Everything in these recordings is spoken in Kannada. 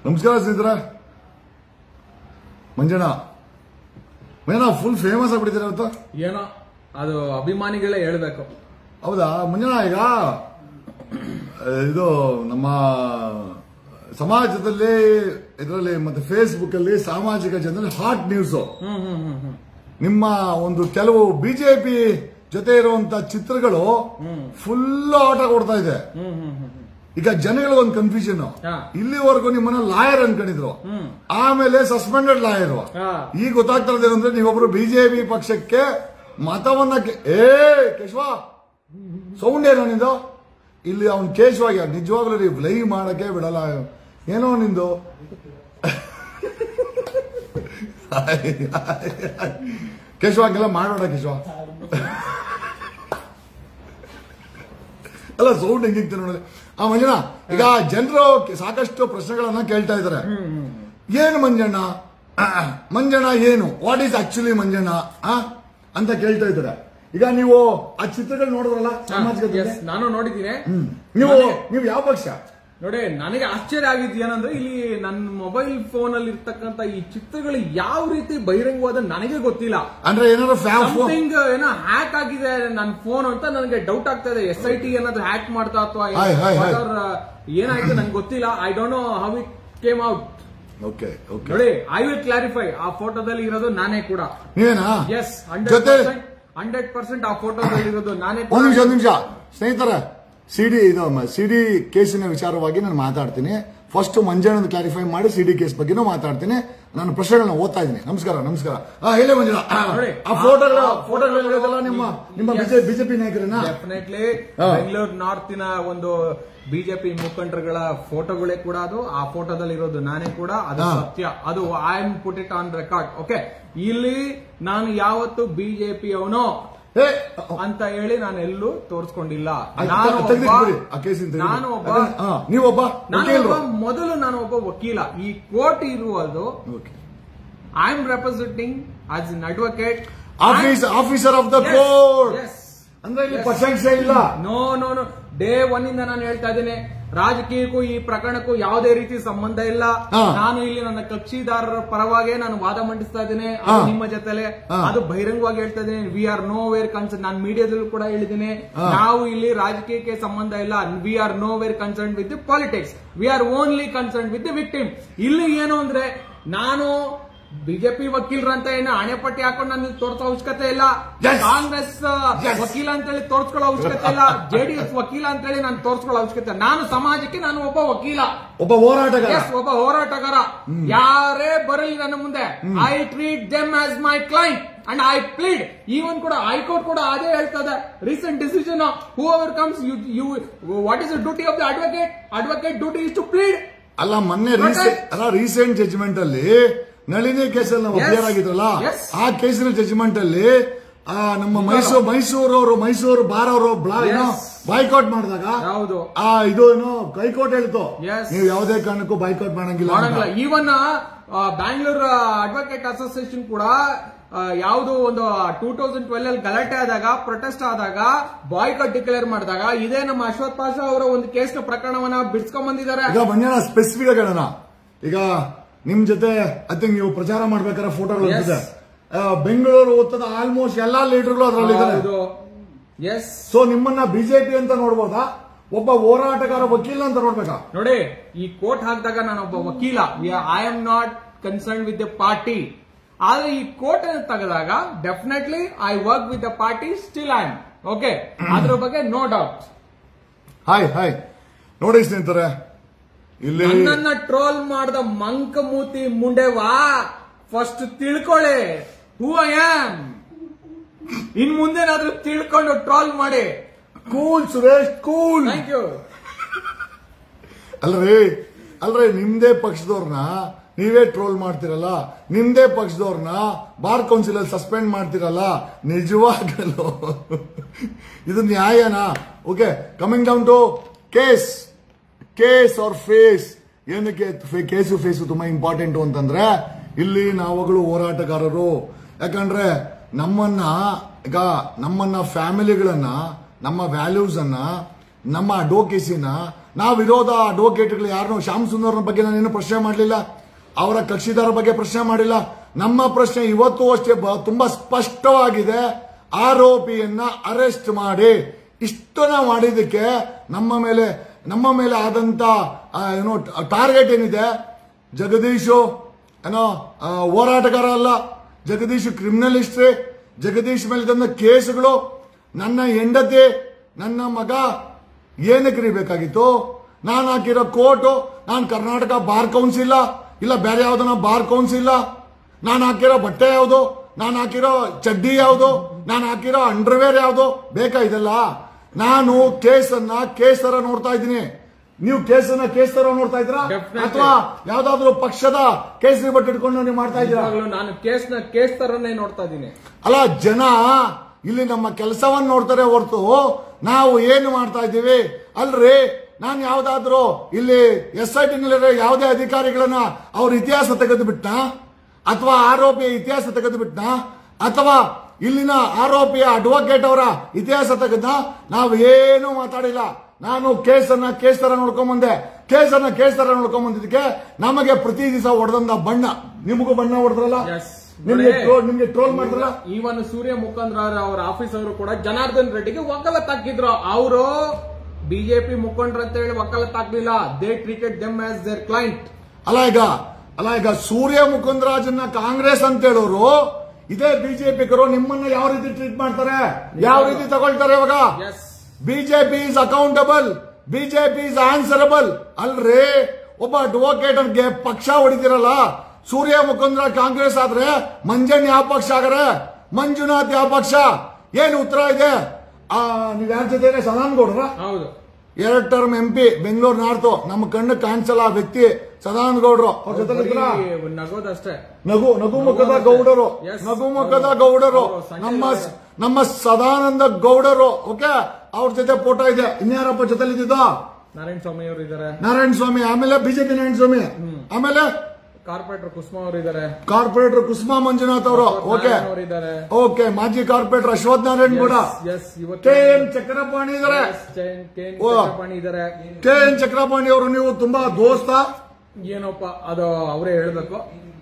ನಮಸ್ಕಾರ ಸ್ನೇಹಿತರ ಮಂಜಣ್ಣ ಮಂಜಣ್ಣ ಫುಲ್ ಫೇಮಸ್ ಆಗ್ಬಿಟ್ಟಿದ್ದೀರ ಇವತ್ತು ಏನೋ ಅದು ಅಭಿಮಾನಿಗಳೇ ಹೇಳ್ಬೇಕು ಹೌದಾ ಮಂಜಣ್ಣ ಈಗ ಆ, ಇದು ನಮ್ಮ ಸಮಾಜದಲ್ಲಿ ಇದರಲ್ಲಿ ಮತ್ತೆ ಫೇಸ್ಬುಕ್ ಅಲ್ಲಿ ಸಾಮಾಜಿಕ ಜನರಲ್ಲಿ ಹಾಟ್ ನ್ಯೂಸ್ ಹ್ಮ್ ಹ್ಮ್ ಹ್ಮ್ ಹ್ಮ್ ನಿಮ್ಮ ಒಂದು ಕೆಲವು ಬಿಜೆಪಿ ಜೊತೆ ಇರುವಂತ ಚಿತ್ರಗಳು ಫುಲ್ ಆಟ ಕೊಡ್ತಾ ಇದೆ ಹ್ಮ್ ಹ್ಮ್ ಹ್ಮ್ ಹ್ಮ್ ಈಗ ಜನಗಳಿಗೆ ಒಂದು ಕನ್ಫ್ಯೂಷನ್ ಹಾ. ಇಲ್ಲಿವರೆಗೂ ನಿಮ್ಮನ್ನ ಲಾಯರ್ ಅನ್ಕೊಂಡಿದ್ರು ಹ್ಮ್. ಆಮೇಲೆ ಸಸ್ಪೆಂಡೆಡ್ ಲಾಯರ್ ಹಾ. ಈಗ ಗೊತ್ತಾಗ್ತಾ ಇರೋದೇನಂದ್ರೆ ನೀವೊಬ್ರು ಬಿಜೆಪಿ ಪಕ್ಷಕ್ಕೆ ಮತವನ್ನ ಕೆ- ಏ ಕೇಶವ ಸೌಂಡ್ ಏನೋ ನಿಂದು ಇಲ್ಲಿ ಅವ್ನ್ ಕೇಶವಾಗಿ ನಿಜವಾಗ್ಲೂ ನೀವು ಲೈವ್ ಮಾಡಕ್ಕೆ ಬಿಡಲ್ಲ ಏನೋ ನಿಂದು ಕೇಶವ ಹಂಗೆಲ್ಲ ಮಾಡೋಣ ಕೇಶವ ಅಲ್ಲ ಸೌಂಡ್ ಹೆಂಗಿತ್ತು ನೋಡಿ ಆ ಮಂಜಣ್ಣ ಈಗ ಜನರು ಸಾಕಷ್ಟು ಪ್ರಶ್ನೆಗಳನ್ನ ಕೇಳ್ತಾ ಇದ್ದಾರೆ ಏನು ಮಂಜಣ್ಣ ಮಂಜಣ್ಣ ಏನು ವಾಟ್ ಈಸ್ ಆಕ್ಚುಲಿ ಮಂಜಣ್ಣ ಆ? ಅಂತ ಕೇಳ್ತಾ ಇದ್ದಾರೆ ಈಗ ನೀವು ಆ ಚಿತ್ರಗಳು ನೋಡಿದ್ರಲ್ಲ ಸಾಮಾಜಿಕ Yes, ನಾನು ನೋಡಿದ್ದೀನಿ ನೀವು ನೀವು ಯಾವ ಪಕ್ಷ ನೋಡಿ ನನಗೆ ಆಶ್ಚರ್ಯ ಆಗಿದ್ದು ಏನಂದ್ರೆ ಇಲ್ಲಿ ನನ್ನ ಮೊಬೈಲ್ ಫೋನ್ ಅಲ್ಲಿ ಇರ್ತಕ್ಕಂತ ಈ ಚಿತ್ರಗಳು ಯಾವ ರೀತಿ ಬಹಿರಂಗವಾದ ನನಗೆ ಗೊತ್ತಿಲ್ಲ ಅಂದ್ರೆ ಏನಾದ್ರು ಫ್ಯಾನ್ ಫೋನ್ ಸಮಥಿಂಗ್ ಏನೋ ಹ್ಯಾಕ್ ಆಗಿದೆ ನನ್ನ ಫೋನ್ ಅಂತ ನನಗೆ ಡೌಟ್ ಆಗ್ತಾ ಇದೆ ಎಸ್ ಐ ಟಿ ಏನಾದ್ರು ಹ್ಯಾಕ್ ಮಾಡ್ತಾ ಅಥವಾ ಹಾಯ್, ಹಾಯ್, ಹಾಯ್. ಏನಾಯ್ತು ನಂಗೆ ಗೊತ್ತಿಲ್ಲ I don't know how it came out okay okay ನೋಡಿ ಐ ವಿಲ್ ಕ್ಲಾರಿಫೈ ಆ ಫೋಟೋದಲ್ಲಿ ಇರೋದು ನಾನೇ ಕೂಡ ನೀವೇನಾ ಎಸ್ ಜೊತೆ ಹಂಡ್ರೆಡ್ ಹಂಡ್ರೆಡ್ ಪರ್ಸೆಂಟ್ ಆ ಫೋಟೋದಲ್ಲಿ ಇರೋದು ನಾನೇ ಕೂಡ. ಒಂದ್ ನಿಮಿಷ ಒಂದ್ ನಿಮಿಷ ಸ್ನೇಹಿತರ ಸಿಡಿ ಇದು ಸಿಡಿ ಕೇಸಿನ ವಿಚಾರವಾಗಿ ನಾನು ಮಾತಾಡ್ತೀನಿ ಫಸ್ಟ್ ಮಂಜಣ್ಣನ ಕ್ಲಾರಿಫೈ ಮಾಡಿ ಸಿಡಿ ಕೇಸ್ ಬಗ್ಗೆನೂ ಮಾತಾಡ್ತೀನಿ ನಾನು ಪ್ರಶ್ನೆಗಳನ್ನ ಓದ್ತಾ ಇದ್ದೀನಿ ನಮಸ್ಕಾರ ನಮಸ್ಕಾರ ಹಾ ಹೇಳಿ ಮಂಜಣ್ಣ ಆ, ನೋಡಿ, ಆ ಫೋಟೋಗಳ ಆ- ಫೋಟೋಗಳು ಇರೋದೆಲ್ಲ ನಿಮ್ಮ ನಿಮ್ಮ Yes. ಬಿಜೆಪಿ ನಾಯಕರನ್ನ ಡೆಫಿನೆಟ್ಲಿ ಹಾ. ಬೆಂಗಳೂರು ನಾರ್ತಿನ ಒಂದು ಬಿಜೆಪಿ ಮುಖಂಡರುಗಳ ಫೋಟೋಗಳೇ ಕೂಡ ಅದು ಆ ಫೋಟೋದಲ್ಲಿ ಇರೋದು ನಾನೇ ಕೂಡ ಅದು ಹಾ. ಸತ್ಯ ಅದು I am put it on record okay ಇಲ್ಲಿ ನಾನು ಯಾವತ್ತು ಬಿಜೆಪಿ ಅವನು ಏ, ಅಂತ ಹೇಳಿ ನಾನು ಎಲ್ಲೂ ತೋರಿಸ್ಕೊಂಡಿಲ್ಲ ಅದು ನಾನು ತೆಗ್ದಿಟ್ಬಿಡಿ, ಒಬ್ಬ- ಆ ಕೇಸಿನ ತೆಗ್ದಿಟ್ಬಿಡಿ. ನಾನು ಒಬ್ಬ ಅದನ್ನ- ಹಾ, ನೀವೊಬ್ಬ ನಾನು ವಕೀಲರು. ಒಬ್ಬ ಮೊದಲು ನಾನು ಒಬ್ಬ ವಕೀಲ ಈ ಕೋರ್ಟ್ ಇರುವುದು Okay. I am representing as an advocate office officer of the Yes, court yes. ಅಂದ್ರೆ ಇಲ್ಲಿ Yes. ಪಕ್ಷಾಂಶ ಇಲ್ಲ no no no day one ಇಂದ ನಾನು ಹೇಳ್ತಾ ಇದ್ದೇನೆ ರಾಜಕೀಯಕ್ಕೂ ಈ ಪ್ರಕರಣಕ್ಕೂ ಯಾವುದೇ ರೀತಿ ಸಂಬಂಧ ಇಲ್ಲ ಹಾ. ನಾನು ಇಲ್ಲಿ ನನ್ನ ಕಕ್ಷಿದಾರರ ಪರವಾಗಿ ನಾನು ವಾದ ಮಂಡಿಸ್ತಾ ಇದ್ದೇನೆ ಅದು ಹಾ. ನಿಮ್ಮ ಜೊತೆಲೆ ಹಾ. ಅದು ಬಹಿರಂಗವಾಗಿ ಹೇಳ್ತಾ ಇದ್ದೇನೆ we are nowhere concern ನಾನು ಮೀಡಿಯಾದಲ್ಲೂ ಕೂಡ ಹೇಳಿದ್ದೇನೆ ಹಾ. ನಾವು ಇಲ್ಲಿ ರಾಜಕೀಯಕ್ಕೆ ಸಂಬಂಧ ಇಲ್ಲ we are nowhere concern with the politics we are only concern with the victim ಇಲ್ಲಿ ಏನು ಅಂದ್ರೆ ನಾನು ಬಿಜೆಪಿ ವಕೀಲರಂತ ಏನು ಹಣೆಪಟ್ಟಿ ಹಾಕೊಂಡು ನಾನು ಇಲ್ಲಿ ತೋರಿಸೋ ಅವಶ್ಯಕತೆ ಇಲ್ಲ Yes. ಕಾಂಗ್ರೆಸ್ Yes. ವಕೀಲ ಅಂತೇಳಿ ತೋರಿಸ್ಕೊಳ್ಳೋ ಅವಶ್ಯಕತೆ ಇಲ್ಲ ಜೆಡಿಎಸ್ ವಕೀಲ ಅಂತೇಳಿ ನಾನು ತೋರಿಸ್ಕೊಳ್ಳೋ ಅವಶ್ಯಕತೆ ಇಲ್ಲ. ನಾನು ಸಮಾಜಕ್ಕೆ ನಾನು ಒಬ್ಬ ವಕೀಲ ಒಬ್ಬ ಹೋರಾಟಗಾರ ಎಸ್ ಒಬ್ಬ ಹೋರಾಟಗಾರ ಯಾರೇ ಬರಲಿ ನನ್ನ ಮುಂದೆ I treat them as my client and I plead even ಕೂಡ ಹೈಕೋರ್ಟ್ ಕೂಡ ಅದೇ ಹೇಳ್ತದೆ recent decision whoever comes you you what is the duty of the advocate advocate duty is to plead ಅಲ್ಲ ಮೊನ್ನೆ ರೀಸೆಂಟ್ ಅಲ್ಲ ರೀಸೆಂಟ್ ಜಡ್ಜ್ಮೆಂಟ್ ಅಲ್ಲಿ ನಳಿನಿ ಕೇಸಲ್ಲಿ ನಾವು Yes. Appear ಆಗಿದ್ರಲ್ಲ Yes. ಆ ಕೇಸಿನ ಜಡ್ಜ್ಮೆಂಟ್ ಅಲ್ಲಿ ಆ, ನಮ್ಮ ಮೈಸೂರು ಮೈಸೂರವರು ಮೈಸೂರು ಬಾರ್ ಅವರು Yes. ಬಾಯ್ಕಾಟ್ ಮಾಡಿದಾಗ ಹೌದು ಆ ಇದು ಏನು ಹೈಕೋರ್ಟ್ ಹೇಳ್ತು Yes. ನೀವು ಯಾವುದೇ ಕಾರಣಕ್ಕೂ ಬಾಯ್ಕಾಟ್ ಮಾಡಂಗಿಲ್ಲ ಅಂತ. ಮಾಡಂಗಿಲ್ಲ ಈವನ್ ಬ್ಯಾಂಗ್ಳೂರ್ ಅಡ್ವೊಕೇಟ್ ಅಸೋಸಿಯೇಷನ್ ಕೂಡ ಆ, ಯಾವುದು ಒಂದು ಟೂ ತೌಸಂಡ್ ಟ್ವೆಲ್ ಅಲ್ಲಿ ಗಲಾಟೆ ಆದಾಗ ಪ್ರೊಟೆಸ್ಟ್ ಆದಾಗ ಬಾಯ್ಕಟ್ ಡಿಕ್ಲೇರ್ ಮಾಡಿದಾಗ ಇದೇ ನಮ್ಮ ಅಶ್ವಥ್ ಪಾಷಾ ಅವರ ಒಂದು ಕೇಸ್ನ ಪ್ರಕರಣವನ್ನ ಬಿಡ್ಸ್ಕೊಂಡ್ ಬಂದಿದ್ದಾರೆ ಈಗ ಮಂಜಾನ ಸ್ಪೆಸಿಫಿಕ್ ಆಗಿ ಹೇಳೋಣ ಈಗ ನಿಮ್ ಜೊತೆ ಐ ಥಿಂಕ್ ನೀವು ಪ್ರಚಾರ ಮಾಡ್ಬೇಕಾದ್ರೆ ಫೋಟೋಗಳು Yes. ಇರ್ತದೆ ಆ, ಬೆಂಗಳೂರು ಒತ್ತದ ಆಲ್ಮೋಸ್ಟ್ ಎಲ್ಲಾ ಲೀಡರ್ಗಳು ಅದರಲ್ಲಿ ಇದ್ದಾರೆ ಹೌದು ಎಸ್ ಸೊ ನಿಮ್ಮನ್ನ ಬಿಜೆಪಿ ಅಂತ ನೋಡ್ಬೋದಾ ಒಬ್ಬ ಹೋರಾಟಗಾರ ವಕೀಲ ಅಂತ ನೋಡ್ಬೇಕಾ ನೋಡಿ ಈ ಕೋರ್ಟ್ ಹಾಕಿದಾಗ ನಾನು ಒಬ್ಬ ವಕೀಲ I am not concern with the party ಆದ್ರೆ ಈ ಕೋರ್ಟ್ ಅನ್ನು ತೆಗೆದಾಗ definitely I work with the party still I am okay ಅದ್ರ ಬಗ್ಗೆ ನೋ ಡೌಟ್ ಹಾಯ್ ಹಾಯ್ ನೋಡಿ ಸ್ನೇಹಿತರೆ ಇಲ್ಲಿ ನನ್ನನ್ನ ಟ್ರೋಲ್ ಮಾಡಿದ ಮಂಕ ಮೂತಿ ಮುಂಡೆವಾ ಫಸ್ಟ್ ತಿಳ್ಕೊಳ್ಳಿ ಹೂ ಐ ಆಮ್ ಇನ್ ಮುಂದೆನಾದ್ರೂ ತಿಳ್ಕೊಂಡು ಟ್ರೋಲ್ ಮಾಡಿ cool Suresh cool thank you ಅಲ್ರಿ ಅಲ್ರಿ ನಿಮ್ದೇ ಪಕ್ಷದವ್ರನ್ನ ನೀವೇ ಟ್ರೋಲ್ ಮಾಡ್ತಿರಲ್ಲ ನಿಮ್ದೇ ಪಕ್ಷದವ್ರನ್ನ ಬಾರ್ ಕೌನ್ಸಿಲ್ ಅಲ್ಲಿ ಸಸ್ಪೆಂಡ್ ಮಾಡ್ತಿರಲ್ಲ ನಿಜವಾಗಲು ಇದು ನ್ಯಾಯನಾ okay coming down to case case are face ಏನಕ್ಕೆ ಫೆ- ಕೇಸು ಫೇಸು ತುಂಬಾ ಇಂಪಾರ್ಟೆಂಟ್ ಅಂತಂದ್ರೆ ಇಲ್ಲಿ ನಾವುಗಳು ಹೋರಾಟಗಾರರು ಯಾಕಂದ್ರೆ ನಮ್ಮನ್ನ ಈಗ ನಮ್ಮನ್ನ ಫ್ಯಾಮಿಲಿಗಳನ್ನ ನಮ್ಮ ವ್ಯಾಲ್ಯೂಸ್ ಅನ್ನ ನಮ್ಮ ಅಡ್ವೊಕೇಸಿನ ನಾವು ವಿರೋಧ ಅಡ್ವೊಕೇಟ್ಗಳು ಯಾರನ್ನೂ ಶ್ಯಾಮ್ ಸುಂದರ್ನ ಬಗ್ಗೆ ನಾನೇನು ಪ್ರಶ್ನೆ ಮಾಡಲಿಲ್ಲ ಅವರ ಕಕ್ಷಿದಾರ ಬಗ್ಗೆ ಪ್ರಶ್ನೆ ಮಾಡಿಲ್ಲ ನಮ್ಮ ಪ್ರಶ್ನೆ ಇವತ್ತು ಅಷ್ಟೇ ಬ- ತುಂಬಾ ಸ್ಪಷ್ಟವಾಗಿದೆ ಆರೋಪಿಯನ್ನ ಅರೆಸ್ಟ್ ಮಾಡಿ ಇಷ್ಟನ್ನ ಮಾಡಿದ್ದಕ್ಕೆ ನಮ್ಮ ಮೇಲೆ ನಮ್ಮ ಮೇಲೆ ಆದಂತ ಆ, ಏನೋ ಟಾರ್ಗೆಟ್ ಏನಿದೆ ಜಗದೀಶು ಏನೋ ಆ, ಹೋರಾಟಗಾರ ಅಲ್ಲ ಜಗದೀಶ್ ಕ್ರಿಮಿನಲ್ ಹಿಸ್ಟ್ರಿ ಜಗದೀಶ್ ಮೇಲೆ ತಂದ ಕೇಸುಗಳು ನನ್ನ ಹೆಂಡತಿ ನನ್ನ ಮಗ ಏನಕ್ಕೆ ಇರಬೇಕಾಗಿತ್ತು ನಾನು ಹಾಕಿರೋ ಕೋರ್ಟು ನಾನು ಕರ್ನಾಟಕ ಬಾರ್ ಕೌನ್ಸಿಲ್ ಇಲ್ಲ ಬೇರೆ ಯಾವ್ದನ ಬಾರ್ ಕೌನ್ಸಿಲ್ ನಾನು ಹಾಕಿರೋ ಬಟ್ಟೆ ಯಾವುದು ನಾನು ಹಾಕಿರೋ ಚಡ್ಡಿ ಯಾವುದು ನಾನು ಹಾಕಿರೋ ಅಂಡರ್ವೇರ್ ಯಾವುದು ಬೇಕಾ ಇದೆಲ್ಲ ನಾನು ಕೇಸನ್ನ ಕೇಸ್ ತರ ನೋಡ್ತಾ ಇದ್ದೀನಿ ನೀವು ಕೇಸನ್ನ ಕೇಸ್ ತರ ನೋಡ್ತಾ ಇದ್ದೀರಾ Definitely. ಅಥವಾ ಯಾವ್ದಾದ್ರು ಪಕ್ಷದ ಕೇಸರಿ ಬಟ್ಟೆ ಇಟ್ಕೊಂಡು ನೀವು ಮಾಡ್ತಾ ಇದ್ದೀರಾ ನಿಜವಾಗ್ಲೂ ನಾನು ಕೇಸ್ ನ ಕೇಸ್ ತರನೇ ನೋಡ್ತಾ ಇದ್ದೀನಿ ಅಲ್ಲ ಜನ ಇಲ್ಲಿ ನಮ್ಮ ಕೆಲಸವನ್ನ ನೋಡ್ತಾರೆ ಹೊರತು ನಾವು ಏನು ಮಾಡ್ತಾ ಇದ್ದೀವಿ ಅಲ್ರಿ ನಾನು ಯಾವ್ದಾದ್ರು ಇಲ್ಲಿ ಎಸ್ ಐ ಟಿ ಯಾವುದೇ ಅಧಿಕಾರಿಗಳನ್ನ ಅವ್ರ ಇತಿಹಾಸ ತೆಗೆದು ಬಿಟ್ಟ ಅಥವಾ ಆರೋಪಿಯ ಇತಿಹಾಸ ತೆಗೆದು ಬಿಟ್ಟ ಅಥವಾ ಇಲ್ಲಿನ ಆರೋಪಿಯ ಅಡ್ವೊಕೇಟ್ ಅವರ ಇತಿಹಾಸ ತೆಗೆದ ನಾವು ಏನು ಮಾತಾಡಿಲ್ಲ ನಾನು ಕೇಸನ್ನ ಕೇಸ್ ತರ ನೋಡ್ಕೊಂಡ್ ಬಂದೆ ಕೇಸನ್ನ ಕೇಸ್ ತರ ನೋಡ್ಕೊಂಡ್ ಬಂದಿದ್ದಕ್ಕೆ ನಮಗೆ ಪ್ರತಿ ದಿವಸ ಹೊಡೆದಂತ ಬಣ್ಣ ನಿಮಗೂ ಬಣ್ಣ ಹೊಡೆದ್ರಲ್ಲ Yes. ನಿಮ್ಗೆ ಟ್ರೋಲ್ ನಿಮ್ಗೆ ಟ್ರೋಲ್ ಮಾಡಿದ್ರಲ್ಲ ಈವನ್ ಸೂರ್ಯ ಮುಖಂದ್ರ ಅವರ ಆಫೀಸ್ ಅವರು ಕೂಡ ಜನಾರ್ದನ್ ರೆಡ್ಡಿಗೆ ವಕಾಲತ್ ಹಾಕಿದ್ರು ಅವರು ಬಿಜೆಪಿ ಮುಖಂಡ್ರ ಅಂತ ಹೇಳಿ ವಕಾಲತ್ ಹಾಕ್ಲಿಲ್ಲ they treated them as their client ಅಲ್ಲ ಈಗ ಅಲ್ಲ ಈಗ ಸೂರ್ಯ ಮುಕುಂದರಾಜನ್ನ ಕಾಂಗ್ರೆಸ್ ಅಂತ ಹೇಳೋರು ಇದೇ ಬಿಜೆಪಿಗರು ನಿಮ್ಮನ್ನ ಯಾವ ರೀತಿ ಟ್ರೀಟ್ ಮಾಡ್ತಾರೆ ಯಾವ ರೀತಿ ತಗೊಳ್ತಾರೆ ಇವಾಗ yes BJP is accountable BJP is answerable ಅಲ್ರಿ ಒಬ್ಬ ಅಡ್ವೊಕೇಟ್ ಗೆ ಪಕ್ಷ ಹೊಡಿದಿರಲ್ಲ ಸೂರ್ಯ ಮುಕುಂದ್ರ ಕಾಂಗ್ರೆಸ್ ಆದ್ರೆ ಮಂಜನ್ ಯಾವ ಪಕ್ಷ ಆಗರೆ ಮಂಜುನಾಥ್ ಯಾವ ಪಕ್ಷ ಏನು ಉತ್ತರ ಇದೆ ಆ ನೀವ್ ಯಾರ ಜೊತೆ ಸದಾನ್ ಗೌಡ್ರ ಹೌದು ಎರಡ್ term M P Bengaluru north ನಮ್ಮ ಕಣ್ಣು ಕಾಣಿಸಲ್ಲ ಆ ವ್ಯಕ್ತಿ ಸದಾನಂದ ಗೌಡ್ರು ಅವ್ರ ಜೊತೆ ಇದ್ದೀರಾ? ಬರೀ ನಗೋದಷ್ಟೇ ನಗು ನಗು ಮುಖದ ಗೌಡರು Yes. ನಗು ಮುಖದ ಗೌಡರು ಅವರು ಸಣ್ಣ ನಮ್ಮ ಇದ್ದಾರೆ. ನಮ್ಮ ಸದಾನಂದ ಗೌಡರು ಓಕೆ ಅವ್ರ ಜೊತೆ ಫೋಟೋ ಇದೆ ಇನ್ಯಾರಪ್ಪ ಜೊತೆಲಿ ಇದ್ದಿದ್ದು ನಾರಾಯಣ ಸ್ವಾಮಿ ಅವರು ಇದ್ದಾರೆ ನಾರಾಯಣ ಸ್ವಾಮಿ ಆಮೇಲೆ ಬಿಜೆಪಿ ನಾರಾಯಣ ಸ್ವಾಮಿ ಆಮೇಲೆ ಕಾರ್ಪೊರೇಟರ್ ಕುಸುಮ ಅವರು ಇದ್ದಾರೆ ಕಾರ್ಪೊರೇಟರ್ ಕುಸುಮಾ ಮಂಜುನಾಥ್ ಅವರು ಓಕೆ ಅವರು ಇದ್ದಾರೆ ಓಕೆ ಮಾಜಿ ಕಾರ್ಪೊರೇಟರ್ ಅಶ್ವಥ್ ನಾರಾಯಣ್ ಕೂಡ ಎಸ್ ಇವತ್ತು ಕೆ ಎನ್ ಚಕ್ರಪಾಣಿ ಇದಾರೆ ಓ. ಚಕ್ರಪಾಣಿ ಇದ್ದಾರೆ ಕೆ ಎನ್ ಚಕ್ರಪಾಣಿ ಅವರು ನೀವು ತುಂಬಾ ದೋಸ್ತ ಏನೋಪ್ಪ ಅದು ಅವರೇ ಹೇಳ್ಬೇಕು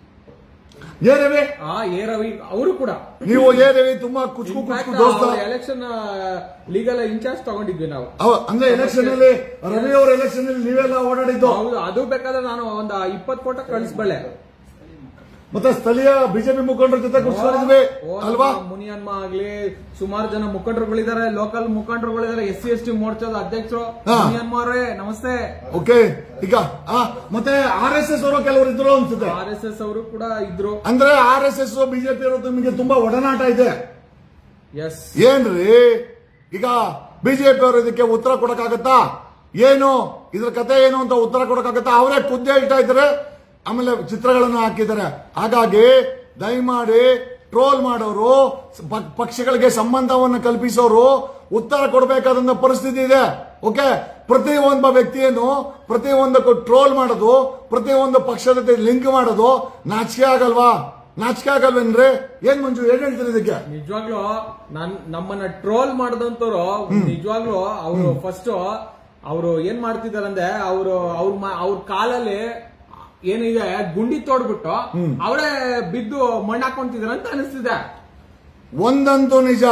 ಏರವಿ ಆ ಎ ರವಿ ಅವರು ಕೂಡ ನೀವು ಏರವಿ ತುಂಬಾ ಕುಚ್ಕು ಕುಚ್ಕು ದೋಸ್ತ ಎಲೆಕ್ಷನ್ ಲೀಗಲ್ ಇನ್ಚಾರ್ಜ್ ತಗೊಂಡಿದ್ವಿ ನಾವು ಅವ- ಅಂದ್ರೆ ಎಲೆಕ್ಷನ್ ಅಲ್ಲಿ ರವಿ ಅವರ ಎಲೆಕ್ಷನ್ ಅಲ್ಲಿ ನೀವೆಲ್ಲ ಓಡಾಡಿದ್ದು ಹೌದು ಅದು ಬೇಕಾದ್ರೆ ನಾನು ಒಂದು ಇಪ್ಪತ್ತು ಫೋಟೋ ಕಳಿಸ್ಬಲ್ಲೆ ಮತ್ತೆ ಸ್ಥಳೀಯ ಬಿಜೆಪಿ ಮುಖಂಡರ ಜೊತೆ ಕೂತ್ಕೊಂಡಿದ್ವಿ ಓ, ಅಲ್ವಾ ನಮ್ಮ ಮುನಿಯಮ್ಮ ಆಗ್ಲಿ ಸುಮಾರು ಜನ ಮುಖಂಡರುಗಳಿದ್ದಾರೆ ಲೋಕಲ್ ಮುಖಂಡರುಗಳಿದ್ದಾರೆ ಎಸ್ ಸಿ ಎಸ್ ಟಿ ಮೋರ್ಚಾದ ಅಧ್ಯಕ್ಷರು ಹಾ. ಮುನಿಯಮ್ಮ ಅವರೇ ನಮಸ್ತೆ ಓಕೆ ಈಗ ಆ, ಮತ್ತೆ ಆರ್ ಎಸ್ ಎಸ್ ಅವರು ಕೆಲವರು ಇದ್ರು ಅನ್ಸುತ್ತೆ ಆರ್ ಎಸ್ ಎಸ್ ಅವರು ಕೂಡ ಇದ್ರು ಅಂದ್ರೆ ಆರ್ ಎಸ್ ಎಸ್ ಬಿಜೆಪಿ ಅವರು ನಿಮಗೆ ತುಂಬಾ ಒಡನಾಟ ಇದೆ ಎಸ್ ಏನ್ರಿ ಈಗ ಬಿಜೆಪಿ ಅವರು ಇದಕ್ಕೆ ಉತ್ತರ ಕೊಡಕ್ಕಾಗತ್ತಾ ಏನು ಇದ್ರ ಕತೆ ಏನು ಅಂತ ಉತ್ತರ ಕೊಡಕ್ಕಾಗತ್ತಾ ಅವರೇ ಖುದ್ದು ಹೇಳ್ತಾ ಇದ್ದಾರೆ ಆಮೇಲೆ ಚಿತ್ರಗಳನ್ನು ಹಾಕಿದ್ದಾರೆ ಹಾಗಾಗಿ ದಯಮಾಡಿ ಟ್ರೋಲ್ ಮಾಡೋರು ಪ- ಪಕ್ಷಗಳಿಗೆ ಸಂಬಂಧವನ್ನು ಕಲ್ಪಿಸೋರು ಉತ್ತರ ಕೊಡಬೇಕಾದಂತ ಪರಿಸ್ಥಿತಿ ಇದೆ ಓಕೆ ಪ್ರತಿ ಒಬ್ಬ ವ್ಯಕ್ತಿಯನ್ನು ಪ್ರತಿ ಒಂದಕ್ಕೂ ಟ್ರೋಲ್ ಮಾಡೋದು ಪ್ರತಿ ಒಂದು ಪಕ್ಷದ ಜೊತೆ ಲಿಂಕ್ ಮಾಡೋದು ನಾಚಿಕೆ ಆಗಲ್ವಾ ನಾಚಿಕೆ ಆಗಲ್ವೇನ್ರಿ ಏನ್ ಮಂಜು ಏನ್ ಹೇಳ್ತೀರಿ ಇದಕ್ಕೆ ನಿಜವಾಗ್ಲೂ ನನ್ ನಮ್ಮನ್ನ ಟ್ರೋಲ್ ಮಾಡಿದಂತವ್ರು ನಿಜವಾಗ್ಲೂ ಅವರು ಫಸ್ಟ್ ಅವರು ಏನ್ ಮಾಡ್ತಿದಾರೆ ಅಂದ್ರೆ ಅವರು ಅವ್ರ ಮ- ಅವ್ರ ಕಾಲಲ್ಲಿ ಏನಿದೆ ಗುಂಡಿ ತೋಡ್ಬಿಟ್ಟು ಅವರೇ ಬಿದ್ದು ಮಣ್ಣು ಹಾಕೊಂತಿದಾರೆ ಅಂತ ಅನಿಸ್ತಿದೆ ಒಂದಂತೂ ನಿಜ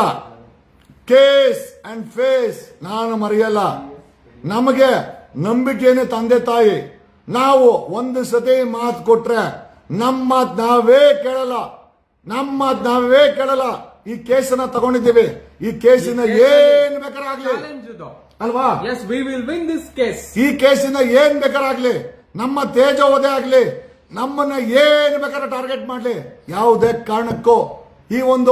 ಕೇಸ್ ಅಂಡ್ ಫೇಸ್ ನಾನು ಮರೆಯಲ್ಲ ನಮಗೆ ನಂಬಿಕೆನೆ ತಂದೆ ತಾಯಿ ನಾವು ಒಂದು ಸತಿ ಮಾತು ಕೊಟ್ರೆ ನಮ್ಮ ಮಾತು ನಾವೇ ಕೇಳಲ್ಲ ನಮ್ಮ ಮಾತು ನಾವೇ ಕೇಳಲ್ಲ ಈ ಕೇಸನ್ನ ತಗೊಂಡಿದ್ದೀವಿ ಈ ಕೇಸಿನ ಏನ್ ಬೇಕಾರಾಗ್ಲಿ ಚಾಲೆಂಜ್ ಇದು ಅಲ್ವಾ yes we will win this case ಈ ಕೇಸಿನ ಏನ್ ಬೇಕಾರಾಗ್ಲಿ ನಮ್ಮ ತೇಜೋವಧೆ ಆಗ್ಲಿ ನಮ್ಮನ್ನ ಏನ್ ಬೇಕಾದ್ರೆ ಟಾರ್ಗೆಟ್ ಮಾಡ್ಲಿ ಯಾವುದೇ ಕಾರಣಕ್ಕೂ ಈ ಒಂದು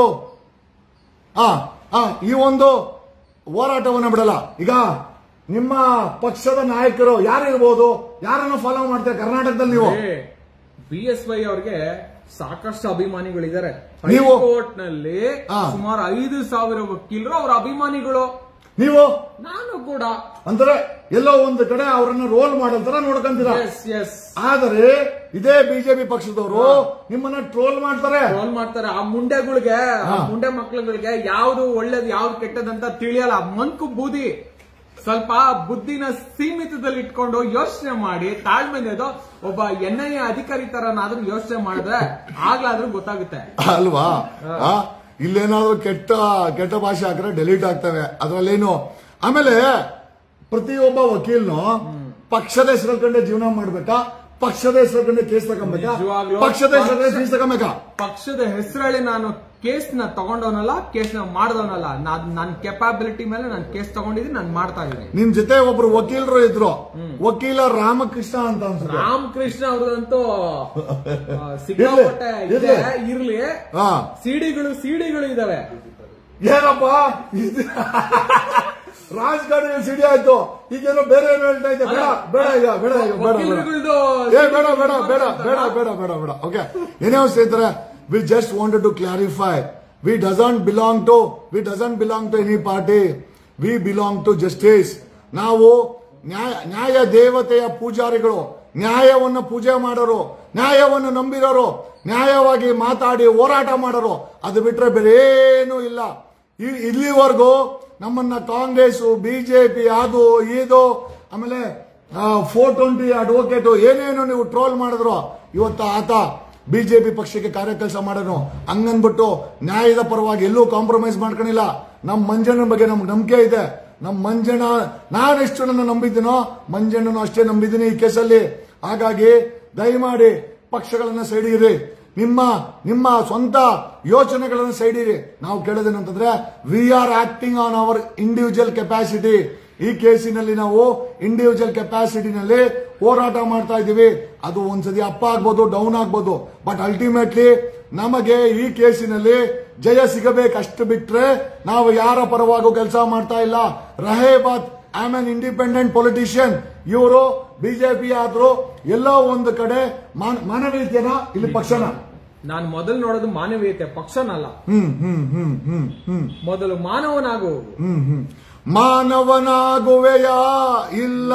ಆ ಆ ಈ ಒಂದು ಹೋರಾಟವನ್ನು ಬಿಡಲ್ಲ ಈಗ ನಿಮ್ಮ ಪಕ್ಷದ ನಾಯಕರು ಯಾರಿರ್ಬೋದು ಯಾರನ್ನ ಫಾಲೋ ಮಾಡ್ತಾರೆ ಕರ್ನಾಟಕದಲ್ಲಿ ನೀವು ಬಿ ಎಸ್ ವೈ ಅವ್ರಿಗೆ ಸಾಕಷ್ಟು ಅಭಿಮಾನಿಗಳಿದ್ದಾರೆ ನೀವು- ಹೈಕೋರ್ಟ್ ನಲ್ಲಿ ಹಾ. ಸುಮಾರು ಐದು ಸಾವಿರ ವಕೀಲರು ಅವರ ಅಭಿಮಾನಿಗಳು ನೀವು ನಾನು ಕೂಡ ಅಂದ್ರೆ ಎಲ್ಲೋ ಒಂದು ಕಡೆ ಅವರನ್ನ ರೋಲ್ ಮಾಡೋ ತರ ನೋಡ್ಕೊಂತೀರ ಎಸ್ ಎಸ್ ಆದರೆ ಇದೇ ಬಿಜೆಪಿ ಪಕ್ಷದವರು ನಿಮ್ಮನ್ನ ಟ್ರೋಲ್ ಮಾಡ್ತಾರೆ ಟ್ರೋಲ್ ಮಾಡ್ತಾರೆ ಆ ಮುಂಡೆಗಳಿಗೆ ಆ ಹಾ. ಮುಂಡೆ ಮಕ್ಳುಗಳಿಗೆ ಯಾವ್ದು ಒಳ್ಳೇದು ಯಾವ್ದು ಕೆಟ್ಟದಂತ ತಿಳಿಯಲ್ಲ ಮಂಕು ಬೂದಿ ಸ್ವಲ್ಪ ಬುದ್ಧಿನ ಸೀಮಿತದಲ್ಲಿ ಇಟ್ಕೊಂಡು ಯೋಚನೆ ಮಾಡಿ ತಾಳ್ಮೆನೆದು ಒಬ್ಬ ಎನ್ ಐ ಎ ಅಧಿಕಾರಿ ತರನಾದ್ರೂ ಯೋಚನೆ ಮಾಡಿದ್ರೆ ಆಗ್ಲಾದ್ರೂ ಗೊತ್ತಾಗುತ್ತೆ ಅಲ್ವಾ ಆ, ಇಲ್ಲೇನಾದ್ರೂ ಕೆಟ್ಟ ಕೆಟ್ಟ ಭಾಷೆ ಹಾಕಿದ್ರೆ ಡೆಲೀಟ್ ಆಗ್ತವೆ ಅದ್ರಲ್ಲೇನು ಆಮೇಲೆ ಪ್ರತಿಯೊಬ್ಬ ವಕೀಲ್ನು ಪಕ್ಷದ ಹೆಸರು ಜೀವನ ಮಾಡ್ಬೇಕಾ ಪಕ್ಷದ ಹೆಸರು ಕೇಸ್ ತಗೊಂಬೇಕಾ ನಿಜವಾಗ್ಲೂ ಪಕ್ಷದ ಹೆಸರು ಫೀಸ್ ತಗೊಂಬೇಕಾ ಪಕ್ಷದ ಹೆಸರಳಿ ನಾನು ಕೇಸ್ ನ ತಗೊಂಡವನಲ್ಲ ಕೇಸ್ ನ ಮಾಡಿದವನಲ್ಲ ನನ್ನ ಕೆಪಾಬಿಲಿಟಿ ಮೇಲೆ ನಾನು ಕೇಸ್ ತಗೊಂಡಿದ್ದೀನಿ ನಾನು ಮಾಡ್ತಾ ಇದ್ದೀನಿ ನಿಮ್ ಜೊತೆ ಒಬ್ರು ವಕೀಲರು ಇದ್ರು ವಕೀಲ ರಾಮಕೃಷ್ಣ ಅಂತ ಅನ್ಸುತ್ತೆ ರಾಮಕೃಷ್ಣ ಅವ್ರದಂತೂ ಆ, ಸಿಕ್ಕಾಪಟ್ಟೆ ಇರ್ಲಿ, ಇದೆ ಇರ್ಲಿ. ಇರ್ಲಿ ಹಾ ಸಿಡಿಗಳು ಸಿಡಿಗಳು ಇದಾವೆ ಏನಪ್ಪ ಇದು- ರಾಜಕಾರಣಿ ಸಿಡಿ ಆಯ್ತು ಈಗೇನೋ ಬೇರೆ ಏನೋ ಹೇಳ್ತಾ ಇದ್ದೆ ಬೇಡ ಬೇಡ ಈಗ ಬೇಡ ಈಗ ಬೇಡ ಬೇಡ ವಕೀಲರುಗಳ್ದು ಏ ಬೇಡ ಬೇಡ ಬೇಡ ಬೇಡ ಬೇಡ ಬೇಡ ಬೇಡ ಓಕೆ ಏನೇ ಸ್ನೇಹಿತರೆ we just wanted to clarify we doesn't belong to we doesn't belong to any party we belong to justice ನಾವು ನ್ಯಾಯ ನ್ಯಾಯ ದೇವತೆಯ ಪೂಜಾರಿಗಳು ನ್ಯಾಯವನ್ನು ಪೂಜೆ ಮಾಡೋರು ನ್ಯಾಯವನ್ನು ನಂಬಿರೋರು ನ್ಯಾಯವಾಗಿ ಮಾತಾಡಿ ಹೋರಾಟ ಮಾಡೋರು ಅದು ಬಿಟ್ರೆ ಬೇರೆ ಏನೂ ಇಲ್ಲ ಇ- ಇಲ್ಲಿವರೆಗೂ ನಮ್ಮನ್ನ ಕಾಂಗ್ರೆಸ್ ಬಿಜೆಪಿ ಅದು ಇದು ಆಮೇಲೆ ಫೋರ್ ಟ್ವೆಂಟಿ ಅಡ್ವೊಕೇಟ್ ಏನೇನು ನೀವು ಟ್ರೋಲ್ ಮಾಡಿದ್ರು ಇವತ್ತು ಆತ ಬಿಜೆಪಿ ಪಕ್ಷಕ್ಕೆ ಕಾರ್ಯ ಕೆಲಸ ಮಾಡೋನು ಹಂಗನ್ಬಿಟ್ಟು ನ್ಯಾಯದ ಪರವಾಗಿ ಎಲ್ಲೂ ಕಾಂಪ್ರಮೈಸ್ ಮಾಡ್ಕೊಂಡಿಲ್ಲ ನಮ್ಮ ಮಂಜಣ್ಣನ ಬಗ್ಗೆ ನಮ್ಗೆ ನಂಬಿಕೆ ಇದೆ ನಮ್ಮ ಮಂಜಣ್ಣ ನಾನೆಷ್ಟು ನನ್ನ ನಂಬಿದ್ದೀನೋ ಮಂಜಣ್ಣನು ಅಷ್ಟೇ ನಂಬಿದ್ದೀನಿ ಈ ಕೇಸಲ್ಲಿ ಹಾಗಾಗಿ ದಯಮಾಡಿ ಪಕ್ಷಗಳನ್ನ ಸೈಡಿರಿ ನಿಮ್ಮ ನಿಮ್ಮ ಸ್ವಂತ ಯೋಚನೆಗಳನ್ನು ಸೈಡಿರಿ ನಾವು ಕೇಳೋದೇನಂತಂದ್ರೆ we are acting on our individual capacity ಈ ಕೇಸಿನಲ್ಲಿ ನಾವು ಇಂಡಿವಿಜುವಲ್ ಕೆಪಾಸಿಟಿನಲ್ಲಿ ಹೋರಾಟ ಮಾಡ್ತಾ ಇದ್ದೀವಿ ಅದು ಒಂದ್ಸತಿ ಅಪ್ ಆಗ್ಬೋದು ಡೌನ್ ಆಗ್ಬೋದು ಬಟ್ ಅಲ್ಟಿಮೇಟ್ಲಿ ನಮಗೆ ಈ ಕೇಸಿನಲ್ಲಿ ಜಯ ಸಿಗಬೇಕಷ್ಟು ಬಿಟ್ರೆ ನಾವು ಯಾರ ಪರವಾಗೂ ಕೆಲಸ ಮಾಡ್ತಾ ಇಲ್ಲ ರಹೇಬಾತ್ I am an independent politician ಇವರು ಬಿಜೆಪಿ ಆದ್ರು ಎಲ್ಲೋ ಒಂದು ಕಡೆ ಮಾನ- ಮಾನವೀಯತೆನ ಇಲ್ಲಿ ಪಕ್ಷನ ನಾನು ಮೊದಲು ನೋಡೋದು ಮಾನವೀಯತೆ ಪಕ್ಷನಲ್ಲ ಹ್ಮ್ ಹ್ಮ್ ಹ್ಮ್ ಹ್ಮ್ ಹ್ಮ್ ಮೊದಲು ಮಾನವನಾಗು ಹ್ಮ್ ಹ್ಮ್ ಮಾನವನಾಗುವೆಯಾ ಇಲ್ಲ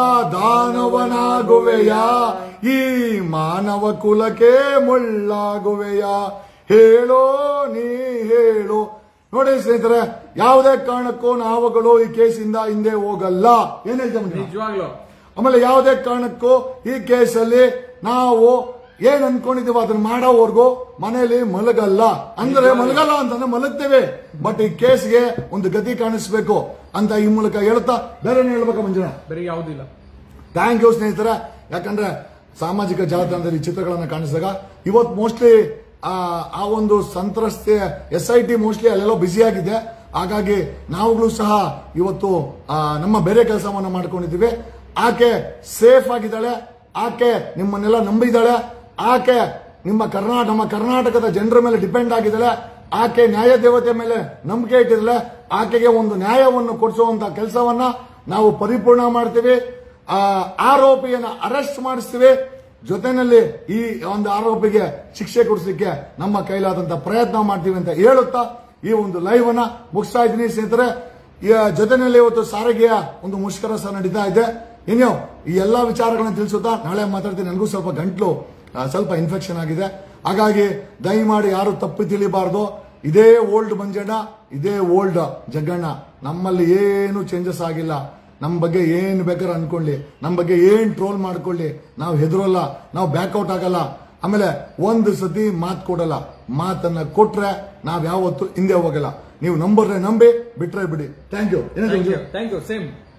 ದಾನವನಾಗುವೆಯಾ ಈ ಮಾನವ ಕುಲಕ್ಕೆ ಮುಳ್ಳಾಗುವೆಯಾ ಹೇಳೋ ನೀ ಹೇಳು ನೋಡಿ ಸ್ನೇಹಿತರೆ ಯಾವುದೇ ಕಾರಣಕ್ಕೂ ನಾವುಗಳು ಈ ಕೇಸಿಂದ ಹಿಂದೆ ಹೋಗಲ್ಲ ಏನ್ ಹೇಳ್ತಾ ಮಂಜುನಾಥ್? ನಿಜವಾಗ್ಲು ಆಮೇಲೆ ಯಾವುದೇ ಕಾರಣಕ್ಕೂ ಈ ಕೇಸಲ್ಲಿ ನಾವು ಏನ್ ಅನ್ಕೊಂಡಿದೀವೋ ಅದನ್ನ ಮಾಡೋವರೆಗೂ ಮನೆಯಲ್ಲಿ ಮಲಗಲ್ಲ ಅಂದ್ರೆ ಮಲಗಲ್ಲ ಅಂತಂದ್ರೆ ಮಲಗ್ತೇವೆ ಬಟ್ ಈ ಕೇಸ್ಗೆ ಒಂದು ಗತಿ ಕಾಣಿಸ್ಬೇಕು ಅಂತ ಈ ಮೂಲಕ ಹೇಳ್ತಾ ಬೇರೆ ಹೇಳ್ಬೇಕಾ ಮಂಜುನಾ ಬರೀ ಯಾವುದಿಲ್ಲ ಥ್ಯಾಂಕ್ ಯು ಸ್ನೇಹಿತರೆ ಯಾಕಂದ್ರೆ ಸಾಮಾಜಿಕ ಜಾಲತಾಣದಲ್ಲಿ ಈ ಚಿತ್ರಗಳನ್ನ ಕಾಣಿಸಿದಾಗ ಇವತ್ತು ಮೋಸ್ಟ್ಲಿ ಆ ಒಂದು ಸಂತ್ರಸ್ತೆ ಎಸ್ ಐ ಟಿ ಮೋಸ್ಟ್ಲಿ ಅಲ್ಲೆಲ್ಲೋ ಬ್ಯುಸಿ ಆಗಿದೆ ಹಾಗಾಗಿ ನಾವುಗಳು ಸಹ ಇವತ್ತು ಆ, ನಮ್ಮ ಬೇರೆ ಕೆಲಸವನ್ನ ಮಾಡ್ಕೊಂಡಿದ್ದೀವಿ ಆಕೆ ಸೇಫ್ ಆಗಿದ್ದಾಳೆ ಆಕೆ ನಿಮ್ಮನ್ನೆಲ್ಲ ನಂಬಿದ್ದಾಳೆ ಆಕೆ ನಿಮ್ಮ ಕರ್ನಾಟಕ ನಮ್ಮ ಕರ್ನಾಟಕದ ಜನರ ಮೇಲೆ ಡಿಪೆಂಡ್ ಆಗಿದ್ದಾಳೆ ಆಕೆ ನ್ಯಾಯ ದೇವತೆ ಮೇಲೆ ನಂಬಿಕೆ ಇಟ್ಟಿದ್ದಾಳೆ ಆಕೆಗೆ ಒಂದು ನ್ಯಾಯವನ್ನು ಕೊಡಿಸುವಂತ ಕೆಲಸವನ್ನ ನಾವು ಪರಿಪೂರ್ಣ ಮಾಡ್ತೀವಿ ಆ ಆರೋಪಿಯನ್ನ ಅರೆಸ್ಟ್ ಮಾಡಿಸ್ತೀವಿ ಜೊತೆನಲ್ಲಿ ಈ ಒಂದು ಆರೋಪಿಗೆ ಶಿಕ್ಷೆ ಕೊಡಿಸಲಿಕ್ಕೆ ನಮ್ಮ ಕೈಲಾದಂತ ಪ್ರಯತ್ನ ಮಾಡ್ತೀವಿ ಅಂತ ಹೇಳುತ್ತಾ ಈ ಒಂದು ಲೈವ್ ಅನ್ನ ಮುಗಿಸ್ತಾ ಇದ್ದೀನಿ ಸ್ನೇಹಿತರೆ ಈ ಜೊತೆನಲ್ಲಿ ಇವತ್ತು ಸಾರಿಗೆಯ ಒಂದು ಮುಷ್ಕರ ಸಹ ನಡೀತಾ ಇದೆ ಇನ್ನು ಈ ಎಲ್ಲಾ ವಿಚಾರಗಳನ್ನ ತಿಳಿಸುತ್ತಾ ನಾಳೆ ಮಾತಾಡ್ತೀನಿ ನನಗೂ ಸ್ವಲ್ಪ ಗಂಟ್ಲು ಆ, ಸ್ವಲ್ಪ ಇನ್ಫೆಕ್ಷನ್ ಆಗಿದೆ ಹಾಗಾಗಿ ದಯಮಾಡಿ ಯಾರು ತಪ್ಪು ತಿಳಿಬಾರ್ದು ಇದೇ ಓಲ್ಡ್ ಮಂಜಣ್ಣ ಇದೇ ಓಲ್ಡ್ ಜಗ್ಗಣ್ಣ ನಮ್ಮಲ್ಲಿ ಏನು ಚೇಂಜಸ್ ಆಗಿಲ್ಲ ನಮ್ಮ ಬಗ್ಗೆ ಏನ್ ಬೇಕಾದ್ರೆ ಅನ್ಕೊಳ್ಳಿ ನಮ್ಮ ಬಗ್ಗೆ ಏನ್ ಟ್ರೋಲ್ ಮಾಡ್ಕೊಳ್ಳಿ ನಾವು ಹೆದರೋಲ್ಲ ನಾವು ಬ್ಯಾಕ್ಔಟ್ ಆಗಲ್ಲ ಆಮೇಲೆ ಒಂದು ಸತಿ ಮಾತ್ ಕೊಡಲ್ಲ ಮಾತನ್ನ ಕೊಟ್ರೆ ನಾವ್ ಯಾವತ್ತು ಹಿಂದೆ ಹೋಗಲ್ಲ ನೀವು ನಂಬರ್ರೆ ನಂಬಿ ಬಿಟ್ರೆ ಬಿಡಿ thank you thank you thank you same